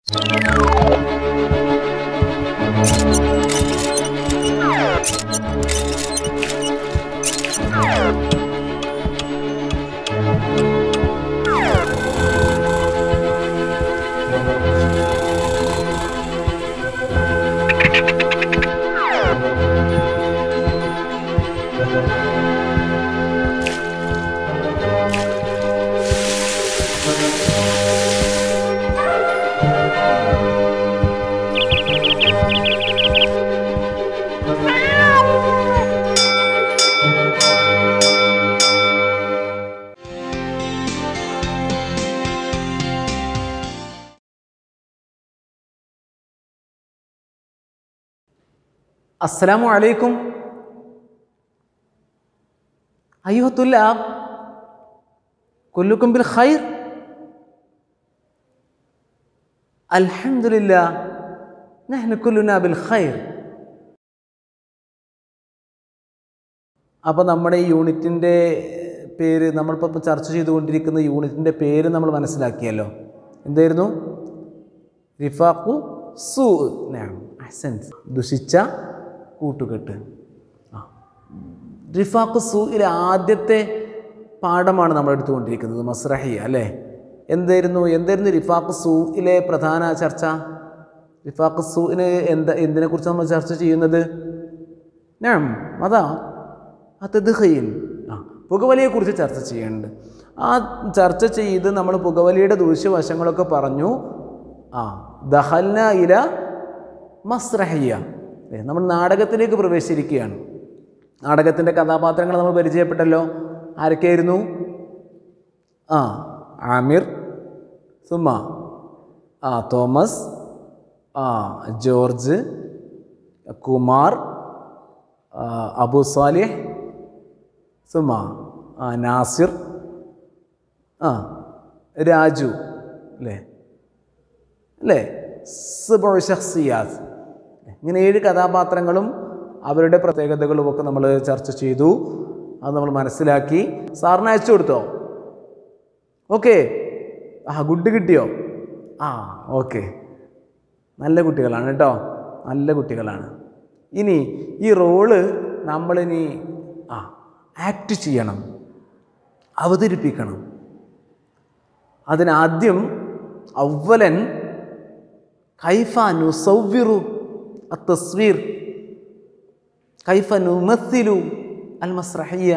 അസ്സലാമു അലൈക്കും أيها الطلاب كلكم بالخير الحمد لله نحن كلنا بالخير അപ്പോൾ നമ്മുടെ ഈ യൂണിറ്റിൻ്റെ പേര് നമ്മളിപ്പോൾ ചർച്ച ചെയ്തുകൊണ്ടിരിക്കുന്ന യൂണിറ്റിൻ്റെ പേര് നമ്മൾ മനസ്സിലാക്കിയല്ലോ എന്തായിരുന്നു റിഫാഖു സു അഹ്സൻസ് ദുഷിച്ച കൂട്ടുകെട്ട് ആ റിഫാഖു സൂയിലെ ആദ്യത്തെ പാഠമാണ് നമ്മൾ എടുത്തുകൊണ്ടിരിക്കുന്നത് മസ്രഹി അല്ലേ എന്തായിരുന്നു എന്തായിരുന്നു റിഫാഖു സൂയിലെ പ്രധാന ചർച്ച റിഫാഖു സൂവിന് എന്താ എന്തിനെക്കുറിച്ച് നമ്മൾ ചർച്ച ചെയ്യുന്നത് ഞാൻ അതാ അതദ്ഹയിൽ ആ പുകവലിയെക്കുറിച്ച് ചർച്ച ചെയ്യുന്നുണ്ട് ആ ചർച്ച ചെയ്ത് നമ്മൾ പുകവലിയുടെ ദൂഷ്യവശങ്ങളൊക്കെ പറഞ്ഞു ആ ദഹൽന ഇല മസ്രഹിയ അല്ലേ നമ്മൾ നാടകത്തിലേക്ക് പ്രവേശിച്ചിരിക്കുകയാണ് നാടകത്തിൻ്റെ കഥാപാത്രങ്ങൾ നമ്മൾ പരിചയപ്പെട്ടല്ലോ ആരൊക്കെയായിരുന്നു ആ ആമിർ സുമ ആ തോമസ് ആ ജോർജ് കുമാർ ആ, അബു സാലിഹ് സുമ ആ നാസിർ ആ രാജു അല്ലേ അല്ലേ സുബോ ഷഖ്സിയാസ് ഇങ്ങനെ ഏഴ് കഥാപാത്രങ്ങളും അവരുടെ പ്രത്യേകതകളും ഒക്കെ നമ്മൾ ചർച്ച ചെയ്തു അത് നമ്മൾ മനസ്സിലാക്കി സാറിന് അയച്ചു കൊടുത്തോ ഓക്കെ ആ ഗുഡ് കിട്ടിയോ ആ ഓക്കെ നല്ല കുട്ടികളാണ് കേട്ടോ നല്ല കുട്ടികളാണ് ഇനി ഈ റോള് നമ്മളിനി ആ ആക്ട് ചെയ്യണം അവതരിപ്പിക്കണം അതിനാദ്യം അവലൻ കൈഫ നുസവ്വിറു അത്തസ്വീർ കൈഫ നുമസ്സിലു അൽ മസ്രഹിയ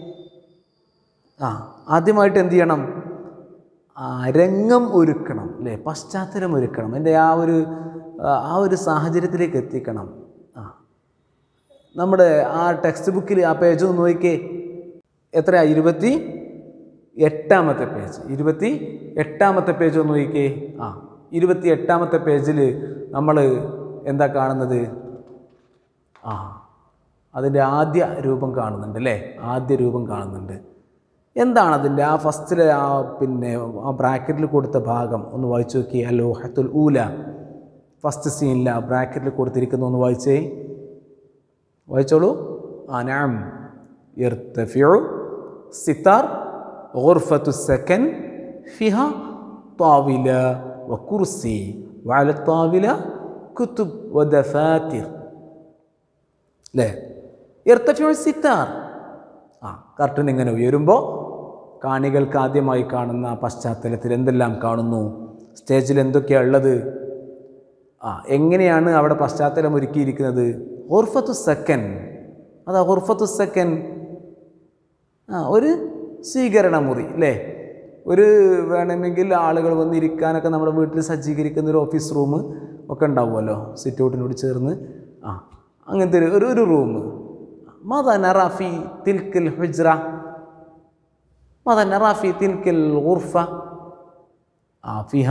ആ ആദ്യമായിട്ട് എന്ത് ചെയ്യണം ആ രംഗം ഒരുക്കണം അല്ലേ പശ്ചാത്തലം ഒരുക്കണം എൻ്റെ ആ ഒരു ആ, ആ ഒരു സാഹചര്യത്തിലേക്ക് എത്തിക്കണം ആ നമ്മുടെ ആ ടെക്സ്റ്റ് ബുക്കിൽ ആ പേജ് ഒന്ന് നോക്കിക്കേ എത്രയാ ഇരുപത്തി എട്ടാമത്തെ പേജ് ഇരുപത്തി എട്ടാമത്തെ പേജ് ഒന്ന് നോക്കിക്കേ ആ ഇരുപത്തി എട്ടാമത്തെ പേജിൽ നമ്മൾ എന്താ കാണുന്നത് ആ അതിൻ്റെ ആദ്യ രൂപം കാണുന്നുണ്ട് അല്ലേ ആദ്യ രൂപം കാണുന്നുണ്ട് എന്താണ് അതിൻ്റെ ആ ഫസ്റ്റിലെ ആ പിന്നെ ആ ബ്രാക്കറ്റിൽ കൊടുത്ത ഭാഗം ഒന്ന് വായിച്ചു നോക്കി അല്ലോ ഹത്തുൽ ഊല ഫസ്റ്റ് സീനിൽ ആ ബ്രാക്കറ്റിൽ കൊടുത്തിരിക്കുന്ന ഒന്ന് വായിച്ചേ വായിച്ചോളൂ അനാം ഇർത്തഫിഉ സിത്താർ غرفة السكن فيها طاولة وكرسي وعلى الطاولة كتب ودفاتر അല്ലേ ഇർത്തഫിഉ സിത്താർ ആ കർട്ടൻ ഇങ്ങനെ ഉയരുമ്പോൾ കാണികൾക്ക് ആദ്യമായി കാണുന്ന ആ പശ്ചാത്തലത്തിൽ എന്തെല്ലാം കാണുന്നു സ്റ്റേജിൽ എന്തൊക്കെയാണ് ഉള്ളത് ആ എങ്ങനെയാണ് അവിടെ പശ്ചാത്തലം ഒരുക്കിയിരിക്കുന്നത് ഹുർഫത്തു സെക്കൻ അതാ ഹുർഫത്തു സെക്കൻ ആ ഒരു സ്വീകരണ മുറി അല്ലേ ഒരു വേണമെങ്കിൽ ആളുകൾ വന്നിരിക്കാനൊക്കെ നമ്മുടെ വീട്ടിൽ സജ്ജീകരിക്കുന്ന ഒരു ഓഫീസ് റൂം ഒക്കെ ഉണ്ടാവുമല്ലോ സിറ്റ് ഔട്ടിനോട് ചേർന്ന് ആ അങ്ങനത്തെ ഒരു ഒരു ഒരു റൂം മത നറാഫി തിൽക്കൽ ഹുജ്ര മത നറാഫി തിൽക്കൽ ഗുർഫ ആ ഫിഹ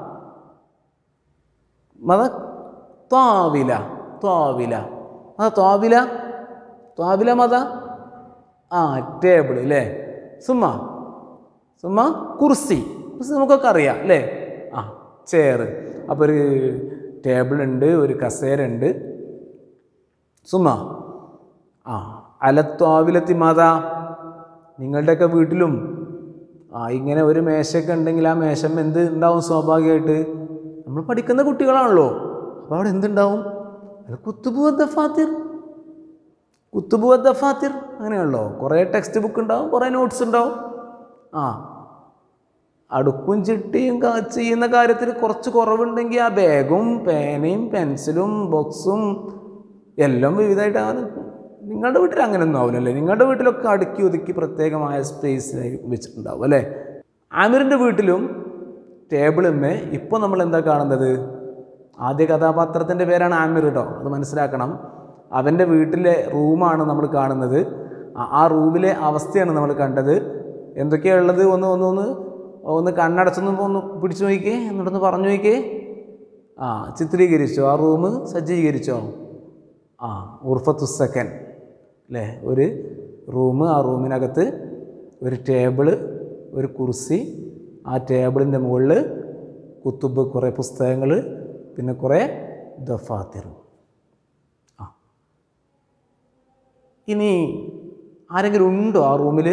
മത ത്വാവില ത്വാവില മത ത്വാവില ത്വാവില മത ആ ടേബിൾ അല്ലേ സുമ സുമ കുർസി കുർസി നമുക്കൊക്കെ അറിയാം അല്ലേ ആ ചെയർ അപ്പോൾ ഒരു ടേബിൾ ഉണ്ട് ഒരു കസേര ഉണ്ട് സുമ ആ അലത്വാവിലെത്തി മാതാ നിങ്ങളുടെയൊക്കെ വീട്ടിലും ആ ഇങ്ങനെ ഒരു മേശയൊക്കെ ഉണ്ടെങ്കിൽ ആ മേശം എന്ത് ഉണ്ടാവും സ്വാഭാവികമായിട്ട് നമ്മൾ പഠിക്കുന്ന കുട്ടികളാണല്ലോ അപ്പോൾ അവിടെ എന്തുണ്ടാവും അല്ല കുത്തുബു ദഫാത്തിർ കുത്തുബു ദഫാത്തിർ അങ്ങനെയാണല്ലോ കുറേ ടെക്സ്റ്റ് ബുക്ക് ഉണ്ടാവും കുറേ നോട്ട്സ് ഉണ്ടാവും ആ അടുക്കും ചിട്ടിയും കാ- ചെയ്യുന്ന കാര്യത്തിൽ കുറച്ച് കുറവുണ്ടെങ്കിൽ ആ ബാഗും പേനയും പെൻസിലും ബോക്സും എല്ലാം വിവിധമായിട്ടാണ് നിങ്ങളുടെ വീട്ടിൽ അങ്ങനെയൊന്നും ആവില്ലല്ലേ നിങ്ങളുടെ വീട്ടിലൊക്കെ അടുക്കി ഒതുക്കി പ്രത്യേകമായ സ്പേസ് വെച്ചിട്ടുണ്ടാവും അല്ലേ ആമിറിൻ്റെ വീട്ടിലും ടേബിളുമ്മേ ഇപ്പോൾ നമ്മൾ എന്താ കാണുന്നത് ആദ്യ കഥാപാത്രത്തിൻ്റെ പേരാണ് ആമിർ കേട്ടോ അത് മനസ്സിലാക്കണം അവൻ്റെ വീട്ടിലെ റൂമാണ് നമ്മൾ കാണുന്നത് ആ- ആ റൂമിലെ അവസ്ഥയാണ് നമ്മൾ കണ്ടത് എന്തൊക്കെയാണ് ഉള്ളത് ഒന്ന് ഒന്ന് ഒന്ന് ഒന്ന് കണ്ണടച്ചൊന്ന് ഒന്ന് പിടിച്ചു നോക്കിക്കേ എന്നിട്ടൊന്ന് പറഞ്ഞു നോക്കിക്കേ ആ ചിത്രീകരിച്ചോ ആ റൂം സജ്ജീകരിച്ചോ ആ ഉർഫത്തുസക്കൻ അല്ലേ ഒരു റൂം ആ റൂമിനകത്ത് ഒരു ടേബിള് ഒരു കുർസി ആ ടേബിളിൻ്റെ മുകളിൽ കുത്തുബ് കുറേ പുസ്തകങ്ങൾ പിന്നെ കുറേ ദഫാത്തിർ ആ ഇനി ആരെങ്കിലും ഉണ്ടോ ആ റൂമിൽ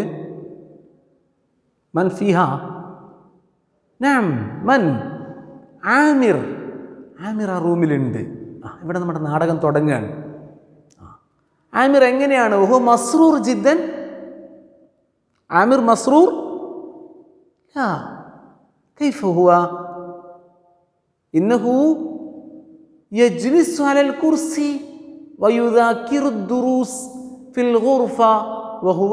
മൻ ഫിഹ നാം മൻ ആമിർ ആമിർ ആ റൂമിലുണ്ട് ആ ഇവിടെ നമ്മുടെ നാടകം തുടങ്ങുകയാണ് ആ. ആമിർ എങ്ങനെയാണ് ഓഹോ മസ്രൂർ ജിദ്ദൻ ആമിർ മസ്രൂർ لا كيف هو إنه يجلس على الكرسي ويذاكر الدروس في الغرفة وهو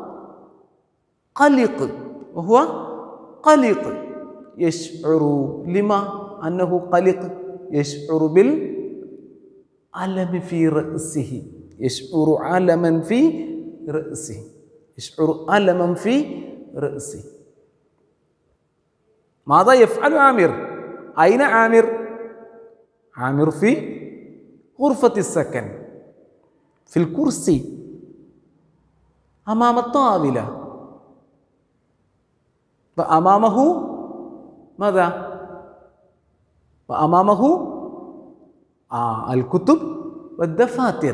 قلق وهو قلق يشعر لما أنه قلق يشعر بالألم في رأسه يشعر ألما في رأسه يشعر ألما في رأسه ماذا يفعل عامر أين عامر عامر في غرفة السكن في الكرسي أمام الطاولة فأمامه ماذا وأمامه آه الكتب والدفاتر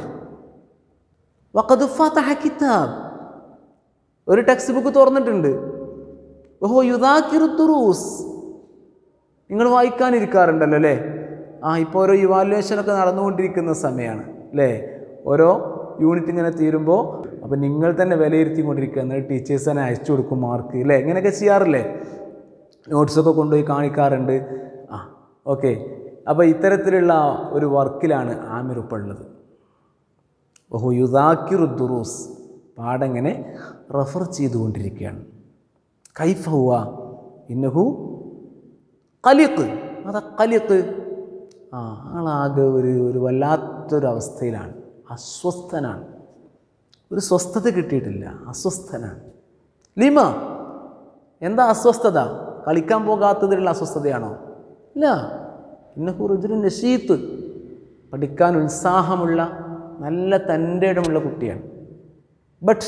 وقد فتح كتاب ഒരു ടെക്സ്റ്റ് ബുക്ക് തുറന്നിട്ടുണ്ട് ഓഹോ യുദാക്കിറു ദുറൂസ് നിങ്ങൾ വായിക്കാനിരിക്കാറുണ്ടല്ലോ അല്ലേ ആ ഇപ്പോൾ ഓരോ ഇവാലുവേഷനൊക്കെ നടന്നുകൊണ്ടിരിക്കുന്ന സമയമാണ് അല്ലേ ഓരോ യൂണിറ്റ് ഇങ്ങനെ തീരുമ്പോൾ അപ്പോൾ നിങ്ങൾ തന്നെ വിലയിരുത്തിക്കൊണ്ടിരിക്കുക എന്നിട്ട് ടീച്ചേഴ്സ് തന്നെ അയച്ചു കൊടുക്കും മാർക്ക് അല്ലേ ഇങ്ങനെയൊക്കെ ചെയ്യാറില്ലേ നോട്ട്സൊക്കെ കൊണ്ടുപോയി കാണിക്കാറുണ്ട് ആ ഓക്കെ അപ്പോൾ ഇത്തരത്തിലുള്ള ഒരു വർക്കിലാണ് ആമിർ ഇപ്പോൾ ഉള്ളത് ഓഹോ യുദാക്കിറു ദുറൂസ് പാടങ്ങനെ റെഫർ ചെയ്തുകൊണ്ടിരിക്കുകയാണ് കൈഫ ഹുവ ഇന്നഹു കലിക്ക് അതാ കലിക്ക് ആ ആളാകെ ഒരു ഒരു വല്ലാത്തൊരു അവസ്ഥയിലാണ് അസ്വസ്ഥനാണ് ഒരു സ്വസ്ഥത കിട്ടിയിട്ടില്ല അസ്വസ്ഥനാണ് ലിമ എന്താ അസ്വസ്ഥത കളിക്കാൻ പോകാത്തതിലുള്ള അസ്വസ്ഥതയാണോ ഇല്ല ഇന്നഹു റുജുരു നഷീത്ത് പഠിക്കാൻ ഉത്സാഹമുള്ള നല്ല തൻ്റെ ഇടമുള്ള കുട്ടിയാണ് ബട്ട്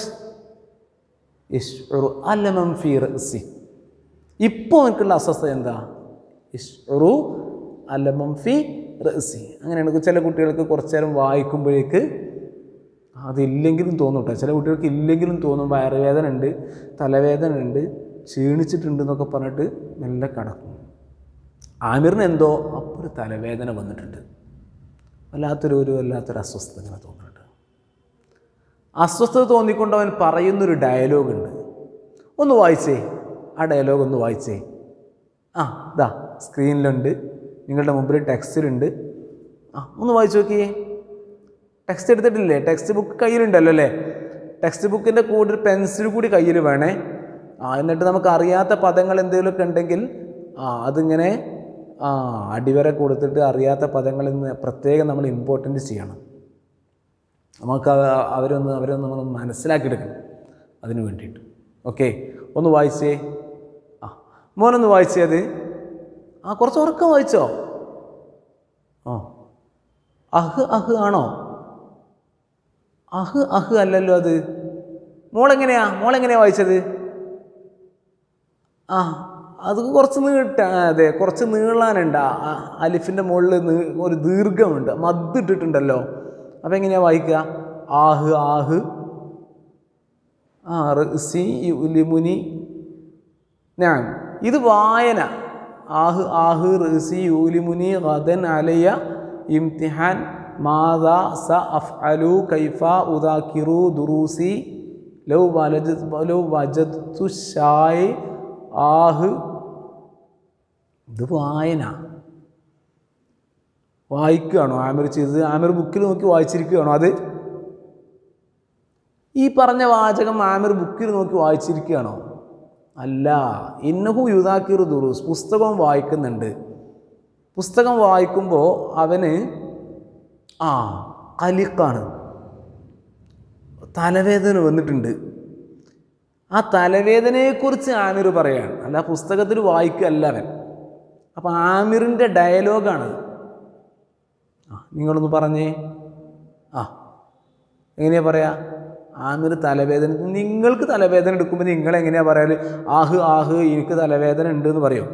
യഷ്ഉറു അലമം ഫി റഅസി ഇപ്പോൾ എനിക്കുള്ള അസ്വസ്ഥത എന്താ യഷ്ഉറു അലമം ഫി റഅസി അങ്ങനെയാണ് ചില കുട്ടികൾക്ക് കുറച്ച് നേരം വായിക്കുമ്പോഴേക്ക് അതില്ലെങ്കിലും തോന്നും കേട്ടോ ചില കുട്ടികൾക്ക് ഇല്ലെങ്കിലും തോന്നും വയറുവേദന ഉണ്ട് തലവേദന ഉണ്ട് ക്ഷീണിച്ചിട്ടുണ്ട് എന്നൊക്കെ പറഞ്ഞിട്ട് മെല്ലെ കിടക്കും ആമിറിന് എന്തോ അപ്പോൾ ഒരു തലവേദന വന്നിട്ടുണ്ട് വല്ലാത്തൊരു ഒരു വല്ലാത്തൊരു അസ്വസ്ഥത ഇങ്ങനെ തോന്നുന്നുണ്ട് അസ്വസ്ഥത തോന്നിക്കൊണ്ട് അവൻ പറയുന്നൊരു ഡയലോഗ് ഉണ്ട് ഒന്ന് വായിച്ചേ ആ ഡയലോഗ് ഒന്ന് വായിച്ചേ ആ ഇതാ സ്ക്രീനിലുണ്ട് നിങ്ങളുടെ മുമ്പിൽ ടെക്സ്റ്റിലുണ്ട് ആ ഒന്ന് വായിച്ചു നോക്കിയേ ടെക്സ്റ്റ് എടുത്തിട്ടില്ലേ ടെക്സ്റ്റ് ബുക്ക് കയ്യിലുണ്ടല്ലോ അല്ലേ ടെക്സ്റ്റ് ബുക്കിൻ്റെ കൂടെ ഒരു പെൻസിൽ കൂടി കയ്യിൽ വേണേ ആ എന്നിട്ട് നമുക്ക് അറിയാത്ത പദങ്ങൾ എന്തെങ്കിലുമൊക്കെ ഉണ്ടെങ്കിൽ ആ അതിങ്ങനെ ആ അടിവര കൊടുത്തിട്ട് അറിയാത്ത പദങ്ങളിൽ നിന്ന് പ്രത്യേകം നമ്മൾ ഇമ്പോർട്ടൻ്റ് ചെയ്യണം നമുക്ക് അവ- അവരൊന്ന് അവരൊന്ന് നമ്മൾ മനസ്സിലാക്കിയെടുക്കണം അതിന് വേണ്ടിയിട്ട് ഓക്കെ ഒന്ന് വായിച്ചേ ആ മോനൊന്ന് വായിച്ചേ അത് ആ കുറച്ച് ഉറക്കം വായിച്ചോ ആ അഹ് അഹ് ആണോ അഹ് അഹ് അല്ലല്ലോ അത് മോളെങ്ങനെയാ മോളെങ്ങനെയാ വായിച്ചത് ആ അത് കുറച്ച് നീട്ട ആ, അതെ കുറച്ച് നീളാനുണ്ട് ആ ആ അലിഫിൻ്റെ മുകളിൽ നീ ഒരു ദീർഘമുണ്ട് മദ് ഇട്ടിട്ടുണ്ടല്ലോ അപ്പം എങ്ങനെയാ വായിക്കുക ആഹ് ആഹ് ആ സി ലിമുനി ഞാൻ ഇത് വായന ആഹ് ആഹ് റസി യൂലിമുനി ഗദൻ അലയ ഇംതിഹാൻ മാതാ സ അഫ് അലു കൈഫ ഉദാക്കിറു ദുറൂസി ലൗ വലജ ലൗ വജത്തു ഷായ് ആഹ് ഇത് വായന വായിക്കുകയാണോ ആമിർ ചെയ്തത് ആമിർ ബുക്കിൽ നോക്കി വായിച്ചിരിക്കുകയാണോ അത് ഈ പറഞ്ഞ വാചകം ആമിർ ബുക്കിൽ നോക്കി വായിച്ചിരിക്കുകയാണോ അല്ല ഇന്നഹു യുദാക്കിർ ദുറൂസ് പുസ്തകം വായിക്കുന്നുണ്ട് പുസ്തകം വായിക്കുമ്പോൾ അവന് ആ കലിക്കാണ് തലവേദന വന്നിട്ടുണ്ട് ആ തലവേദനയെക്കുറിച്ച് ആമിർ പറയാണ് അല്ല പുസ്തകത്തിൽ വായിക്കുകയല്ല അവൻ അപ്പം ആമിറിൻ്റെ ഡയലോഗാണ് ആ നിങ്ങളൊന്ന് പറഞ്ഞേ ആ എങ്ങനെയാ പറയാ ആമിർ തലവേദന നിങ്ങൾക്ക് തലവേദന എടുക്കുമ്പോൾ നിങ്ങൾ എങ്ങനെയാ പറയാല് ആഹ് ആഹ് എനിക്ക് തലവേദന ഉണ്ട് എന്ന് പറയോ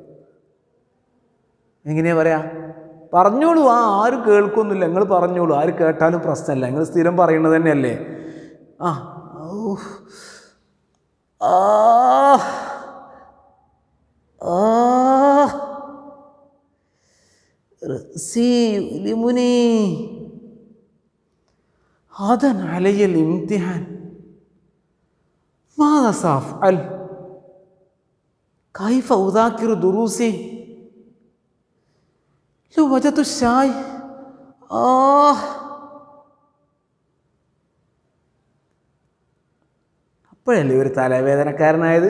എങ്ങനെയാ പറയാ പറഞ്ഞോളൂ ആ ആരും കേൾക്കൊന്നുമില്ല നിങ്ങൾ പറഞ്ഞോളൂ ആര് കേട്ടാലും പ്രശ്നമല്ല നിങ്ങൾ സ്ഥിരം പറയുന്നത് തന്നെയല്ലേ ആ ഔ. ആ ആ رأسي يؤلمني غدا علي الامتحان ماذا سأفعل كيف أذاكر دروسي لو وجدت الشاي آه അപ്പോഴല്ലേ ഒരു തലവേദനക്കാരനായത്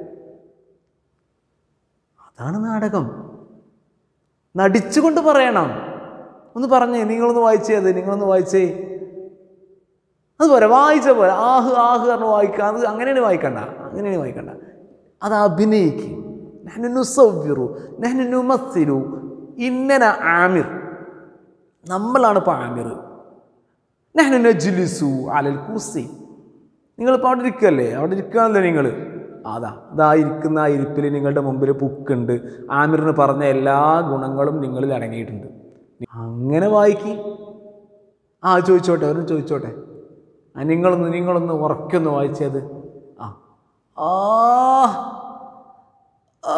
അതാണ് നാടകം നടിച്ചുകൊണ്ട് പറയണം ഒന്ന് പറഞ്ഞേ നിങ്ങളൊന്ന് വായിച്ചേ അത് നിങ്ങളൊന്ന് വായിച്ചേ അത് പോരെ വായിച്ച പോലെ ആഹ് ആഹ് പറഞ്ഞ് വായിക്കുക അത് അങ്ങനെയാണ് വായിക്കണ്ട അങ്ങനെയാണ് വായിക്കണ്ട അത് അഭിനയിക്കും നഹ്നു നുസവ്വിറു നഹ്നു നുമസ്സിലു ഇന്നന ആമിർ നമ്മളാണ് ഇപ്പോൾ ആമിർ നഹ്നു നജ്ലിസു അലൽ കുസി നിങ്ങളിപ്പോൾ അവിടെ ഇരിക്കുകയല്ലേ അവിടെ ഇരിക്കുകയാണല്ലോ നിങ്ങൾ അതാ അതാ ഇരിക്കുന്ന ആ ഇരിപ്പിൽ നിങ്ങളുടെ മുമ്പിൽ പുക്കുണ്ട് ആമിറിന് പറഞ്ഞ എല്ലാ ഗുണങ്ങളും നിങ്ങളിൽ അടങ്ങിയിട്ടുണ്ട് അങ്ങനെ വായിക്കി ആ ചോദിച്ചോട്ടെ അവരും ചോദിച്ചോട്ടെ ആ നിങ്ങളൊന്ന് നിങ്ങളൊന്ന് ഉറക്കൊന്ന് വായിച്ചത് ആ ആ ആ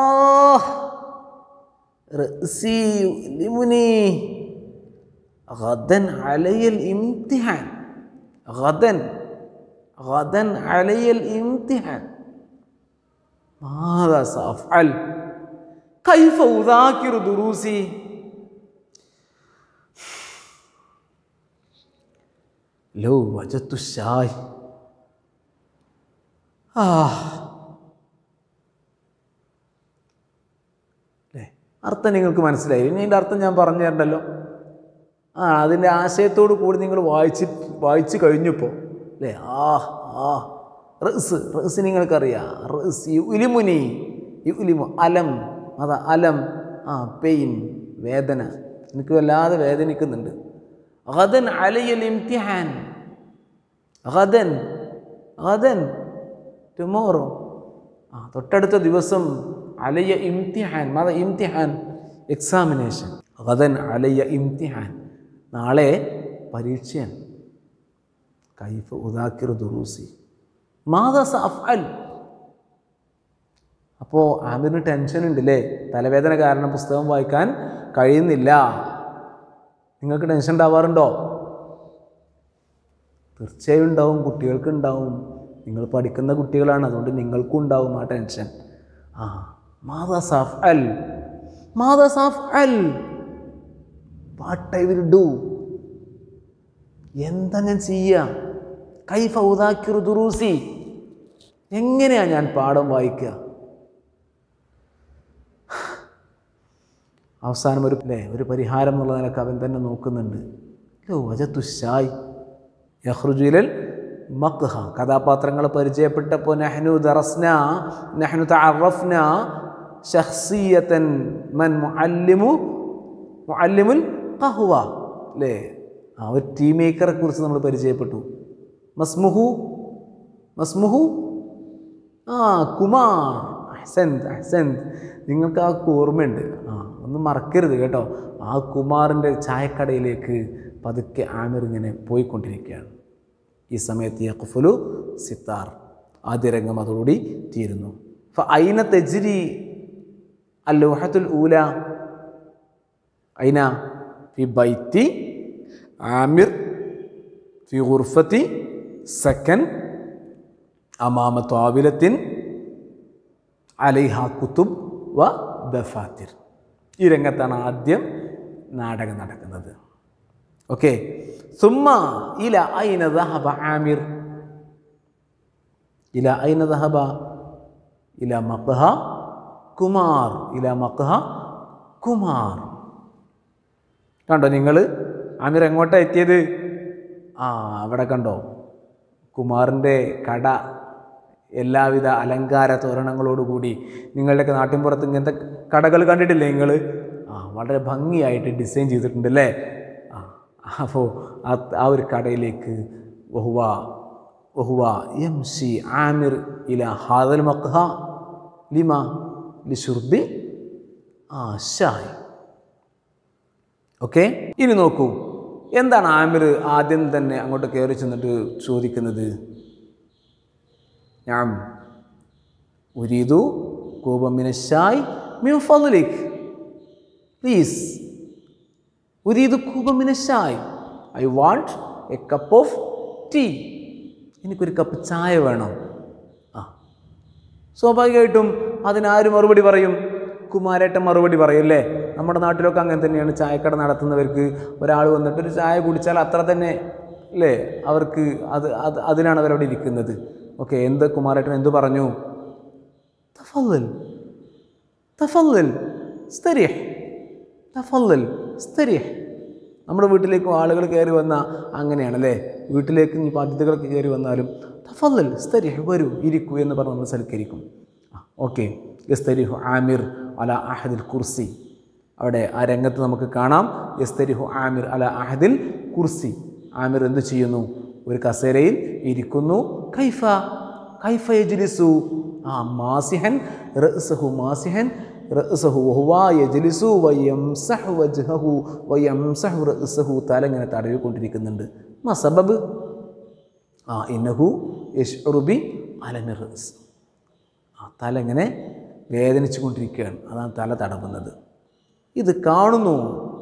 റഅ്സി യുലിമുനി غدا علي الامتحان غدا غدا علي الامتحان ماذا سأفعل كيف أذاكر دروسي لو وجدت الشاي آه അല്ലേ അർത്ഥം നിങ്ങൾക്ക് മനസ്സിലായി ഇനി അതിൻ്റെ അർത്ഥം ഞാൻ പറഞ്ഞു തരണ്ടല്ലോ ആ അതിൻ്റെ ആശയത്തോട് കൂടി നിങ്ങൾ വായിച്ച് വായിച്ച് കഴിഞ്ഞപ്പോൾ അല്ലേ ആ ആ റസ് റസ് നിങ്ങൾക്കറിയാം റസ് യുലിമുനി യുലിമു അലം അതാ അലം ആ പെയിൻ വേദന എനിക്ക് വല്ലാതെ വേദനിക്കുന്നുണ്ട് ഗദൻ അലയൽ ഇംതിഹാൻ ഗദൻ ഗദൻ ടുമോറോ ആ തൊട്ടടുത്ത ദിവസം അലയ ഇംതിഹാൻ മത ഇംതിഹാൻ എക്സാമിനേഷൻ ഗദൻ അലയ ഇംതിഹാൻ നാളെ പരീക്ഷയാണ് കൈഫ് ഉദാക്കിർ ദുറൂസി മാതാ അഫ്അൽ അപ്പോൾ ആമിറിന് ടെൻഷൻ ഉണ്ട് അല്ലേ തലവേദന കാരണം പുസ്തകം വായിക്കാൻ കഴിയുന്നില്ല നിങ്ങൾക്ക് ടെൻഷൻ ഉണ്ടാവാറുണ്ടോ തീർച്ചയായും ഉണ്ടാവും കുട്ടികൾക്ക് ഉണ്ടാവും നിങ്ങൾ പഠിക്കുന്ന കുട്ടികളാണ് അതുകൊണ്ട് നിങ്ങൾക്കും ഉണ്ടാവും ആ ടെൻഷൻ ആ മാതാ സാഫ് അൽ മാതാ സാഫ് അൽ വാട്ട് ഐ വിൽ ഡു എന്താ ഞാൻ ചെയ്യുക കൈഫ ഉദാക്കിറു ദുറൂസി എങ്ങനെയാ ഞാൻ പാഠം വായിക്കുക അവസാനം ഒരു അല്ലേ ഒരു പരിഹാരം എന്നുള്ള നിലക്ക് അവൻ തന്നെ നോക്കുന്നുണ്ട് ലോ വജത്തുഷായ് യഹ്റുജുലൽ മക്ഹ കഥാപാത്രങ്ങൾ പരിചയപ്പെട്ടപ്പോൾ നെഹ്നു ദറസ്ന നെഹ്നു തഅറഫ്ന ഷഖ്സിയത്തൻ മൻ മുഅല്ലിമു മുഅല്ലിമുൽ ഖഹ്വ അല്ലേ ആ ഒരു ടീ മേക്കറെ കുറിച്ച് നമ്മൾ പരിചയപ്പെട്ടു മസ്മുഹു മസ്മുഹു ആ കുമാർ അഹ്സന്ത് അഹ്സന്ത് നിങ്ങൾക്ക് ആ ഓർമ്മയുണ്ട് ആ ഒന്നും മറക്കരുത് കേട്ടോ ആ കുമാറിൻ്റെ ചായക്കടയിലേക്ക് പതുക്കെ ആമിർ ഇങ്ങനെ പോയിക്കൊണ്ടിരിക്കുകയാണ് ഈ സമയത്ത് യഖ്ഫുലു സിത്താർ ആദ്യ രംഗം അതോടുകൂടി തീരുന്നു ഫ ഐന തെജ്രി അല്ലൂഹത്തുൽ ഊല അയിന ഫി ബൈത്തി ആമിർ ഫി ഗുർഫത്തി സെക്കൻഡ് അമാമ ത്വാവിലത്തിൻ അലൈഹ കുത്തുബ് വ ദഫാത്തിർ ഈ രംഗത്താണ് ആദ്യം നാടകം നടക്കുന്നത് ഓക്കെ സുമ്മ ഇല ഐന ദഹബ ആമിർ ഇല ഐന ദഹബ ഇല മഖ്ഹ കുമാർ ഇല മഖ്ഹ കുമാർ കണ്ടോ നിങ്ങൾ ആമിർ എങ്ങോട്ടാണ് എത്തിയത് ആ അവിടെ കണ്ടോ കുമാറിൻ്റെ കട എല്ലാവിധ അലങ്കാര തോരണങ്ങളോടുകൂടി നിങ്ങളുടെയൊക്കെ നാട്ടിൻപുറത്ത് ഇങ്ങനത്തെ കടകൾ കണ്ടിട്ടില്ലേ നിങ്ങൾ ആ വളരെ ഭംഗിയായിട്ട് ഡിസൈൻ ചെയ്തിട്ടുണ്ട് അല്ലേ ആ അപ്പോൾ ആ ആ ഒരു കടയിലേക്ക് വഹുവ വഹുവ എം സി ആമിർ ഇല ഹാദൽ മഖ്ഹ ലിമ ലിഷുർബി ആ ഷായ് ഓക്കെ ഇനി നോക്കൂ എന്താണ് ആമിർ ആദ്യം തന്നെ അങ്ങോട്ട് കയറി ചെന്നിട്ട് ചോദിക്കുന്നത് ഞാൻ ഉരീതു കൂപമിനശായ് മ്യൂഫലിക് പ്ലീസ് ഉരീതു കൂപമിനശായ് I want a cup of tea എനിക്കൊരു കപ്പ് ചായ വേണം ആ സ്വാഭാവികമായിട്ടും അതിനാര് മറുപടി പറയും കുമാരേട്ടൻ മറുപടി പറയും അല്ലേ നമ്മുടെ നാട്ടിലൊക്കെ അങ്ങനെ തന്നെയാണ് ചായക്കട നടത്തുന്നവർക്ക് ഒരാൾ വന്നിട്ട് ഒരു ചായ കുടിച്ചാൽ അത്ര തന്നെ അല്ലേ അവർക്ക് അത് അത് അതിനാണ് അവരവിടെ ഇരിക്കുന്നത് ഓക്കെ എന്ത് കുമാരേട്ടൻ എന്ത് പറഞ്ഞു തഫല്ലൽ തഫല്ലൽ സ്തരിയഹ് തഫല്ലൽ സ്തരിയഹ് നമ്മുടെ വീട്ടിലേക്ക് ആളുകൾ കയറി വന്നാൽ അങ്ങനെയാണല്ലേ വീട്ടിലേക്ക് ഇനി അതിഥികളൊക്കെ കയറി വന്നാലും തഫല്ലൽ സ്തരിഹ് വരൂ ഇരിക്കൂ എന്ന് പറഞ്ഞ് നമ്മൾ സൽക്കരിക്കും ഓക്കെ യസ്തരിഹു ആമിർ അല അഹദിൽ കുർസി അവിടെ ആ രംഗത്ത് നമുക്ക് കാണാം യസ്തരിഹു ആമിർ അല അഹദിൽ കുർസി ആമിർ എന്ത് ചെയ്യുന്നു ഒരു കസേരയിൽ ഇരിക്കുന്നു കൈഫ കൈഫ യജ്ലിസു ആ മാസിഹൻ റഅ്സഹു മാസിഹൻ റഅ്സഹു വഹുവ യജ്ലിസു വയംസഹു വജ്ഹഹു വയംസഹു റഅ്സഹു തല ഇങ്ങനെ തടവിക്കൊണ്ടിരിക്കുന്നുണ്ട് മാ സബബ് ആ ഇന്നഹു യഷ്റുബി അലമി റഅ്സ് ആ തല ഇങ്ങനെ വേദനിച്ചു കൊണ്ടിരിക്കുകയാണ് അതാണ് തല തടവുന്നത് ഇത് കാണുന്നു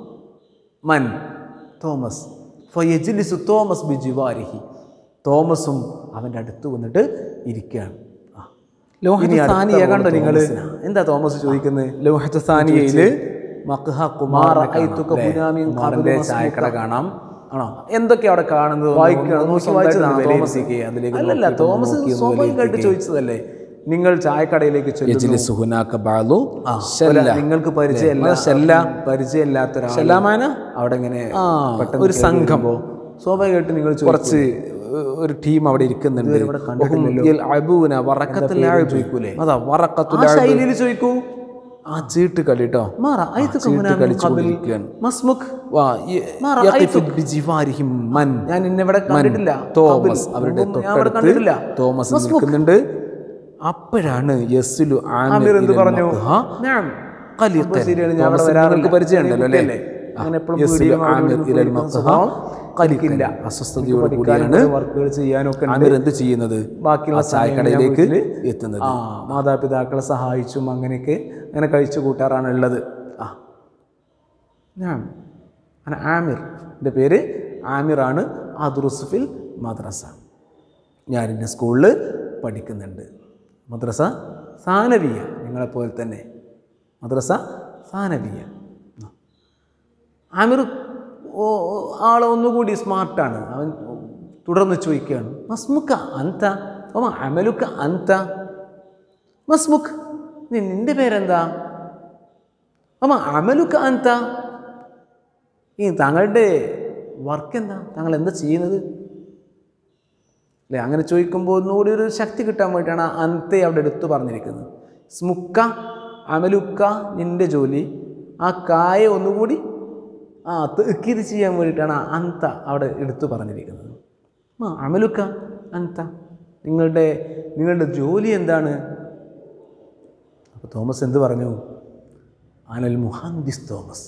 മൻ തോമസ് ഫയജിലിസു തോമസ് ബി ജിവാരിഹി തോമസും അവൻ്റെ അടുത്ത് വന്നിട്ട് ഇരിക്കുകയാണ് ആ. ലോഹത്ത് ഇനി അടുത്ത സാനിയ റോള് കണ്ടോ നിങ്ങള്? തോമസിനാ. എന്താ തോമസ് ചോദിക്കുന്നത് ലോഹത്ത് സാനിയയിൽ മഖ്ഹ കുമാർ ഐത്തുക ബുനാമിൻ ഖബല ചായക്കട കാണാം ആണോ എന്തൊക്കെയാ അവിടെ കാണുന്നത് വായിക്കണം നോക്കി വായിച്ചതാണ് തോമസ് അതിലേക്ക് അല്ലല്ല തോമസ് സ്വാഭാവികമായിട്ട് ചോദിച്ചതല്ലേ നിങ്ങൾ ചായക്കടയിലേക്ക് ചെല്ലുന്നു യജ്ലിസു ഹുനാക ബഅദു അല്ല, നിങ്ങൾക്ക് പരിചയമല്ല ശല്ല. പരിചയമില്ലാത്ത ഒരാൾ ശല്ലാമാന? അവിടെ ഇങ്ങനെ ആ, പെട്ടെന്ന് ഒരു കയറി സംഘം. വരുമ്പോ സ്വാഭാവികമായിട്ട് നിങ്ങൾ കുറച്ച് ഒരു ടീം അവിടെ ഇരിക്കുന്നുണ്ട് ഇവിടെ കണ്ടിട്ടില്ലല്ലോ. വഹും യൽഅബൂന വറക്കത്തുൽ എന്താ പേര് ലഅബ്. ചോദിക്കൂലേ? അതാ വറക്കത്തുൽ ആ ലഅബ്. ശൈലിയിൽ ചോദിക്കൂ ആ ചീട്ട് കളി കേട്ടോ മാറ ഐത്തുക ചീട്ട് ഹുനാ മിൻ കളിച്ചുകൊണ്ടിരിക്കുകയാണ്. ഖബൽ മസ്മുഖ് വാ യ- മാറ യഖിഫു ഐത്തുക. ബിജിവാരിഹിം മൻ ഞാൻ ഇന്നിവിടെ കണ്ടിട്ടില്ല തോമസ് ഖബൽ. അവരുടെ മുമ്പ് ഞാൻ അവിടെ കണ്ടിട്ടില്ല തൊട്ടടുത്ത് തോമസ് മസ്മുഖ്. നിൽക്കുന്നുണ്ട് അപ്പോഴാണ് യസ്ലു ആമിർ എന്ത് പറഞ്ഞു മഖ്ഹ ഞാൻ ഖലിഖൻ. അപ്പോൾ ശരിയാണ് ഞാൻ അവിടെ തോമസ് വരാറില്ല നിങ്ങൾക്ക് പരിചയമുണ്ടല്ലോ അല്ലേ? കുട്ടിയല്ലേ? അങ്ങനെ എപ്പോഴും യസ്ലു പീടികയിൽ അവിടെ ആമിർ ഇരുന്ന് ഇലൽ കുടിക്കുന്ന മഖ്ഹ സ്വഭാവം ഖലിഖൻ. എനിക്കില്ല. അസ്വസ്ഥതയോട് എനിക്ക് പഠിക്കാനും കൂടിയാണ് കുറേ വർക്കുകൾ ചെയ്യാനും ഒക്കെ ഉണ്ട്. ആമിർ എന്ത് ചെയ്യുന്നത് ബാക്കിയുള്ള ആ ചായക്കടയിലേക്ക് സമയം ഞാൻ വീട്ടില് എത്തുന്നത് ആ മാതാപിതാക്കളെ സഹായിച്ചും അങ്ങനെയൊക്കെ അങ്ങനെ കഴിച്ചു കൂട്ടാറാണ് ഉള്ളത് ആ ഞാൻ അങ്ങനെ ആമിർ എൻ്റെ പേര് ആമിറാണ് അദുറുസുഫിൽ മദ്രസ ഞാൻ എൻ്റെ സ്കൂളിൽ പഠിക്കുന്നുണ്ട് മദ്രസ സാനവിയ നിങ്ങളെപ്പോലെ തന്നെ മദ്രസ സാനവിയ ആ. ആമിർ ഓ- ഓ- ആളെ ഒന്നുകൂടി സ്മാർട്ടാണ് അവൻ തുടർന്ന് ചോദിക്കുകയാണ് മസ്മുക്ക അന്ത ഓമ അമലുക്ക അന്ത മസ്മുഖ് നീ നിന്റെ പേരെന്താ ഓമ അമലുക്ക അന്ത ഈ താങ്കളുടെ വർക്ക് എന്താ താങ്കൾ എന്താ ചെയ്യുന്നത് അല്ലേ അങ്ങനെ ചോദിക്കുമ്പോൾ ഒന്നുകൂടി ഒരു ശക്തി കിട്ടാൻ വേണ്ടിയിട്ടാണ് ആ അന്തെ അവിടെ എടുത്തു പറഞ്ഞിരിക്കുന്നത് സ്മുക്ക അമലുക്ക നിന്റെ ജോലി ആ കായ ഒന്നുകൂടി ആ തെക്കിത് ചെയ്യാൻ വേണ്ടിയിട്ടാണ് ആ അന്ത അവിടെ എടുത്തു പറഞ്ഞിരിക്കുന്നത് ആ അമലുക്ക അന്ത നിങ്ങളുടെ നിങ്ങളുടെ ജോലി എന്താണ് അപ്പോൾ തോമസ് എന്ത് പറഞ്ഞു അനൽ മുഹന്ദിസ് തോമസ്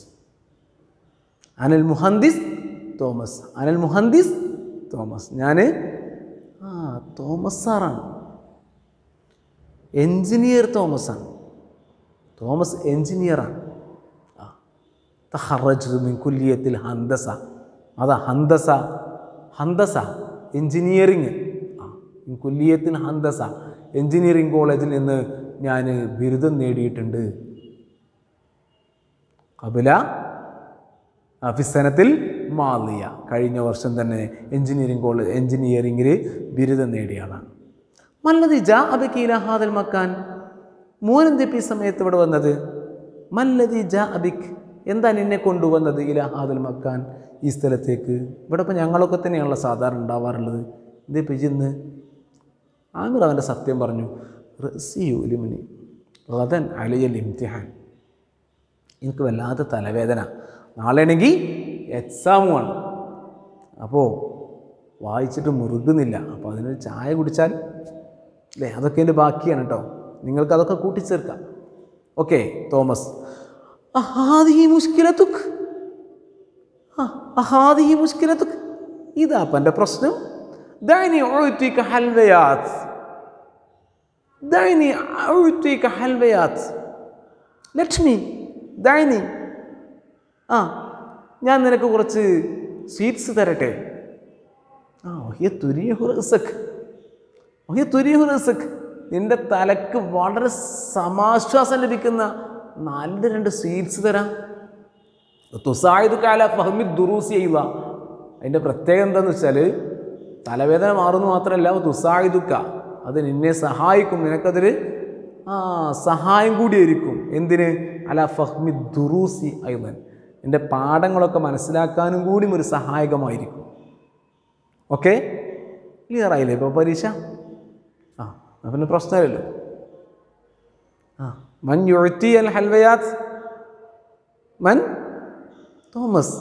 അനൽ മുഹന്ദിസ് തോമസ് അനൽ മുഹന്ദിസ് തോമസ് ഞാൻ ആ തോമസ് സാറാണ് എൻജിനീയർ തോമസ് ആണ് തോമസ് എഞ്ചിനീയറാണ് ആ തഹറജ് മിൻ കുല്ലിയത്തിൽ ഹന്തസ അതാ ഹന്തസ ഹന്തസ എഞ്ചിനീയറിങ് ആ മിൻ കുല്ലിയത്തിൽ ഹന്തസ എഞ്ചിനീയറിംഗ് കോളേജിൽ നിന്ന് ഞാൻ ബിരുദം നേടിയിട്ടുണ്ട് കപില ഫിസനത്തിൽ മാലിയ കഴിഞ്ഞ വർഷം തന്നെ എഞ്ചിനീയറിംഗ് കോളേജ് എഞ്ചിനീയറിംഗിൽ ബിരുദം നേടിയ ആളാണ് മല്ലതി ജാ അബിക്കീല ഹാദൽ മക്കാൻ മൂനന്തിപ്പി ഈ സമയത്ത് ഇവിടെ വന്നത് മല്ലതി ജാ അബിക് എന്താ നിന്നെ കൊണ്ടുവന്നത് ഇല ഹാദൽ മക്കാൻ ഈ സ്ഥലത്തേക്ക് ഇവിടെ ഇപ്പം ഞങ്ങളൊക്കെ തന്നെയാണല്ലോ സാധാരണ ഉണ്ടാവാറുള്ളത് എന്തേ പിജിന്ന് ആമിർ അവൻ്റെ സത്യം പറഞ്ഞു റസിയുലിമിനി റദൻ അലിയൽ ഇംതിഹാൻ എനിക്ക് വല്ലാത്ത തലവേദന നാളെയാണെങ്കിൽ എക്സാമുമാണ് അപ്പോൾ വായിച്ചിട്ട് മുറുകുന്നില്ല അപ്പോൾ അതിനൊരു ചായ കുടിച്ചാൽ അല്ലേ അതൊക്കെ എൻ്റെ ബാക്കിയാണ് കേട്ടോ നിങ്ങൾക്ക് അതൊക്കെ കൂട്ടിച്ചേർക്കാം ഓക്കെ തോമസ് അഹാദി മുഷ്കിലത്തുക്ക് ആ അഹാദി മുഷ്കിലത്തുക്ക് ഇതാ അപ്പം എൻ്റെ പ്രശ്നം ദൈനി ഒഴുത്തിക്ക് ഹൽവയാത്ത് ദൈനി ഒഴുത്തിക്ക് ഹൽവയാത്ത് ലക്ഷ്മി ദൈനി ആ ഞാൻ നിനക്ക് കുറച്ച് സ്വീറ്റ്സ് തരട്ടെ ആ ഒഹിയ തുരിയഹു റസക് ഒഹിയ തുരിയഹു റസക് നിന്റെ തലക്ക് വളരെ സമാശ്വാസം ലഭിക്കുന്ന നല്ല രണ്ട് സ്വീറ്റ്സ് തരാം തുസായത് കാല ഫഹമി ദുറൂസി ചെയ്യുക അതിൻ്റെ പ്രത്യേകത എന്താണെന്ന് വെച്ചാൽ തലവേദന മാറുന്നു മാത്രമല്ല തുസായുതുക്ക അത് നിന്നെ സഹായിക്കും നിനക്കതിൽ ആ സഹായം കൂടിയായിരിക്കും എന്തിന് അല ഫഹ്മി ദുറൂസി ഐതൻ നിൻ്റെ പാഠങ്ങളൊക്കെ മനസ്സിലാക്കാനും കൂടിയും ഒരു സഹായകമായിരിക്കും ഓക്കെ ക്ലിയർ ആയില്ലേ ഇപ്പോൾ പരീക്ഷ ആ എന്നാ പിന്നെ പ്രശ്നമില്ലല്ലോ ആ മൻ യുഴ്ത്തി അൽ ഹൽവയാത്ത് മൻ തോമസ്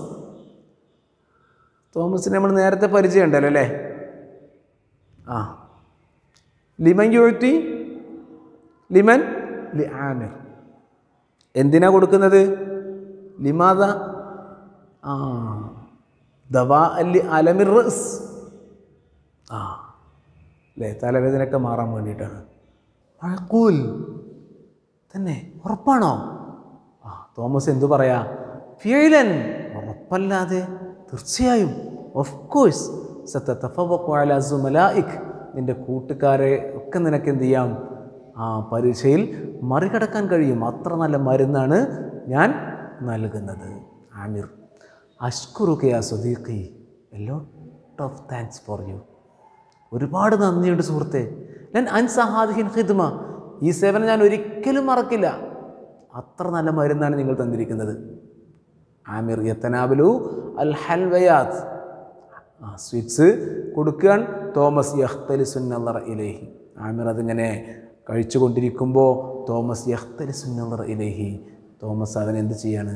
തോമസിനെ നമ്മൾ നേരത്തെ പരിചയം ഉണ്ടല്ലോ അല്ലേ ആ ലിമൻ യുഴ്ത്തി ലിമൻ ലി ആമിർ എന്തിനാ കൊടുക്കുന്നത് ലിമാദ ആ ദവാ അല്ലി അലമിർ റസ് ആ അല്ലേ തലവേദനയൊക്കെ മാറാൻ വേണ്ടിയിട്ടാണ് മഴക്കൂൽ തന്നെ ഉറപ്പാണോ ആ തോമസ് എന്തു പറയാ ഫിയലൻ ഉറപ്പല്ലാതെ തീർച്ചയായും ഓഫ് കോഴ്സ് സത്തഫലാസുമലായിക് നിൻ്റെ കൂട്ടുകാരെ ഒക്കെ നിനക്ക് എന്ത് ചെയ്യാം ആ പരീക്ഷയിൽ മറികടക്കാൻ കഴിയും അത്ര നല്ല മരുന്നാണ് ഞാൻ നൽകുന്നത് ആമിർ അഷ്കുറുക്കയ സുദീഖി a lot of thanks for you ഒരുപാട് നന്ദിയുണ്ട് സുഹൃത്തെ ഞാൻ അൻസഹാദിഹിൻ ഹിദ്മ ഈ സേവനം ഞാൻ ഒരിക്കലും മറക്കില്ല അത്ര നല്ല മരുന്നാണ് നിങ്ങൾ തന്നിരിക്കുന്നത് ആമിർ യത്തനാബലു അൽ ഹൽവയാത്ത് ആ സ്വീറ്റ്സ് കൊടുക്കാൻ തോമസ് യഖ്തലിസുന്നറ ഇലേഹി ആമിർ അതിങ്ങനെ കഴിച്ചുകൊണ്ടിരിക്കുമ്പോൾ തോമസ് യഖ്തലിസുന്നറ ഇലേഹി തോമസ് അവൻ എന്ത് ചെയ്യാണ്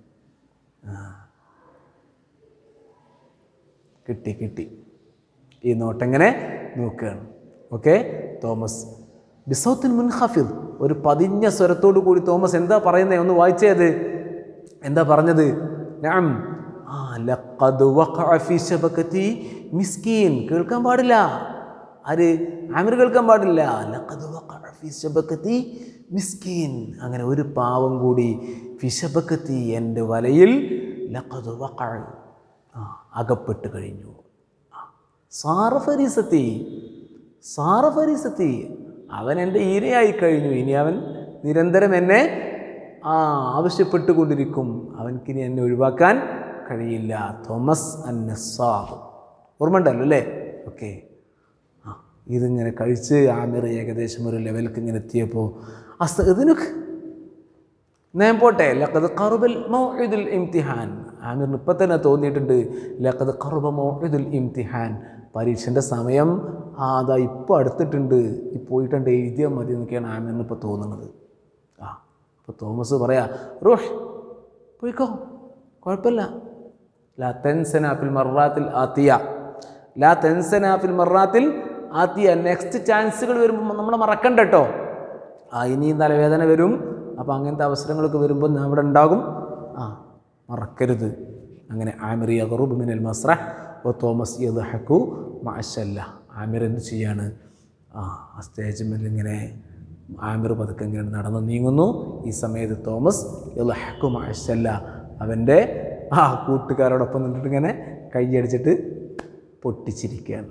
കിട്ടി കിട്ടി ഈ നോട്ടെങ്ങനെ നോക്കുകയാണ് ഓക്കെ തോമസ് ബിസൗത്തിൻ മുൻഹഫിദ് ഒരു പതിഞ്ഞ സ്വരത്തോടു കൂടി തോമസ് എന്താ പറയുന്നത് ഒന്ന് വായിച്ചത് എന്താ പറഞ്ഞത് ഞാൻ ആ ലഖദ് വഖഅ ഫീ ശബകതി മിസ്കീൻ കേൾക്കാൻ പാടില്ല ആര് ആമിർ കേൾക്കാൻ പാടില്ല ലഖദ് വഖഅ ഫീ ശബകതി മിസ്കീൻ അങ്ങനെ ഒരു പാവം കൂടി ഫിശബക്കത്തി എൻ്റെ വലയിൽ ലഖദ് വഖഅ ആ അകപ്പെട്ട് കഴിഞ്ഞു സാറ ഫരീസത്തി സാറ ഫരീസത്തി അവൻ എൻ്റെ ഈരയായി കഴിഞ്ഞു ഇനി അവൻ നിരന്തരം എന്നെ ആ ആവശ്യപ്പെട്ടുകൊണ്ടിരിക്കും അവൻക്കിനി എന്നെ ഒഴിവാക്കാൻ കഴിയില്ല തോമസ് അന്നസാദ് ഓർമ്മ ഉണ്ടല്ലോ അല്ലേ ഓക്കെ ആ ഇതിങ്ങനെ കഴിച്ച് ആമിർ ഏകദേശം ഒരു ലെവലിലേക്ക് ഇങ്ങനെ എത്തിയപ്പോൾ അസ്ത ഇതിനൊക്കെ ഞാൻ പോട്ടെ ലക്കത് കറുബൽ മൗഇദുൽ ഇംതിഹാൻ ആമിറിന് ഇപ്പം തന്നെ തോന്നിയിട്ടുണ്ട് ലക്കത് കറുബ മൗഇദുൽ ഇംതിഹാൻ പരീക്ഷൻ്റെ സമയം ആ അതാ ഇപ്പോൾ അടുത്തിട്ടുണ്ട് ഈ പോയിട്ടുണ്ട് എഴുതിയാൽ മതി എന്നൊക്കെയാണ് ആമിറിന് ഇപ്പോൾ തോന്നുന്നത് ആ അപ്പോൾ തോമസ് പറയാ റോഷ് പോയിക്കോ കുഴപ്പമില്ല ലാ തെൻസന ഫിൽ മറാത്തിൽ ആത്തിയ ലാ തെൻസന ഫിൽ മറാത്തിൽ ആത്തിയ നെക്സ്റ്റ് ചാൻസുകൾ വരുമ്പോൾ നമ്മൾ മറക്കണ്ട കേട്ടോ ആ ഇനിയും തലവേദന വരും അപ്പോൾ അങ്ങനത്തെ അവസരങ്ങളൊക്കെ വരുമ്പോൾ ഞാൻ അവിടെ ഉണ്ടാകും ആ മറക്കരുത് അങ്ങനെ ആമിർ യഗറുബ് മിനൽ മസ്രഹ് ഓ തോമസ് യദ്ഹക്കു മാഷല്ല ആമിർ എന്ത് ചെയ്യാണ് ആ ആ സ്റ്റേജ് മേലിൽ ഇങ്ങനെ ആമിർ പതുക്കെ ഇങ്ങനെ നടന്നു നീങ്ങുന്നു ഈ സമയത്ത് തോമസ് ഇളഹക്കും അഷല്ല അവൻ്റെ ആ കൂട്ടുകാരോടൊപ്പം നിന്നിട്ട് ഇങ്ങനെ കൈയടിച്ചിട്ട് പൊട്ടിച്ചിരിക്കുകയാണ്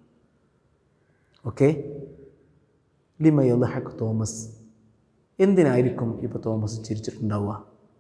ഓക്കെ ലിമ ഇളഹക്ക് തോമസ് എന്തിനായിരിക്കും ഇപ്പോൾ തോമസ് ചിരിച്ചിട്ടുണ്ടാവുക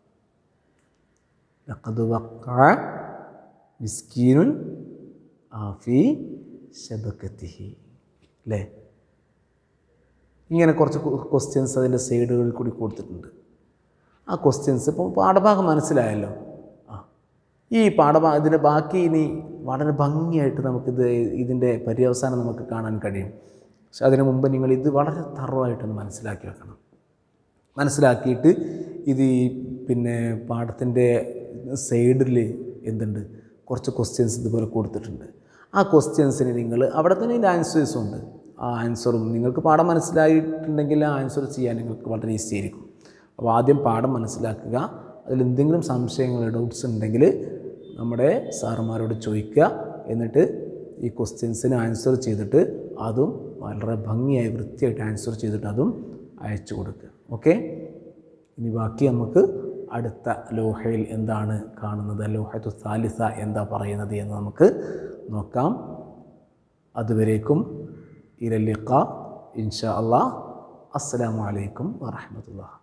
ലഖദ് വഖഅ മിസ്കീനുൻ ആഫി ശബക്കത്തിഹി അല്ലേ ഇങ്ങനെ കുറച്ച് ക്വസ്റ്റ്യൻസ് അതിൻ്റെ സൈഡുകളിൽ കൂടി കൊടുത്തിട്ടുണ്ട് ആ ക്വസ്റ്റ്യൻസ് ഇപ്പോൾ പാഠഭാഗം മനസ്സിലായല്ലോ ആ ഈ പാഠഭാഗം ഇതിൻ്റെ ബാക്കി ഇനി വളരെ ഭംഗിയായിട്ട് നമുക്കിത് ഇതിൻ്റെ പര്യവസാനം നമുക്ക് കാണാൻ കഴിയും പക്ഷെ അതിനു മുമ്പ് നിങ്ങൾ ഇത് വളരെ തറവായിട്ടൊന്ന് മനസ്സിലാക്കി വെക്കണം മനസ്സിലാക്കിയിട്ട് ഇത് ഈ പിന്നെ പാഠത്തിൻ്റെ സൈഡിൽ എന്തുണ്ട് കുറച്ച് ക്വസ്റ്റ്യൻസ് ഇതുപോലെ കൊടുത്തിട്ടുണ്ട് ആ ക്വസ്റ്റ്യൻസിന് നിങ്ങൾ അവിടെ തന്നെ ഇതിൻ്റെ ആൻസേഴ്സും ഉണ്ട് ആ ആൻസറും നിങ്ങൾക്ക് പാഠം മനസ്സിലായിട്ടുണ്ടെങ്കിൽ ആ ആൻസർ ചെയ്യാൻ നിങ്ങൾക്ക് വളരെ ഈസി ആയിരിക്കും അപ്പോൾ ആദ്യം പാഠം മനസ്സിലാക്കുക അതിൽ എന്തെങ്കിലും സംശയങ്ങൾ ഡൗട്ട്സ് ഉണ്ടെങ്കിൽ നമ്മുടെ സാറുമാരോട് ചോദിക്കുക എന്നിട്ട് ഈ ക്വസ്റ്റ്യൻസിന് ആൻസർ ചെയ്തിട്ട് അതും വളരെ ഭംഗിയായി വൃത്തിയായിട്ട് ആൻസർ ചെയ്തിട്ട് അതും അയച്ചു കൊടുക്കുക ഓക്കെ ഇനി ബാക്കി നമുക്ക് അടുത്ത ലോഹയിൽ എന്താണ് കാണുന്നത് ലോഹത്തു സാലിസ എന്താ പറയുന്നത് എന്ന് നമുക്ക് നോക്കാം അതുവരേക്കും ഇരലിക്ക ഇൻഷാ അള്ളാഹ് അസ്സലാമു അലൈക്കും വറഹമത്തുള്ള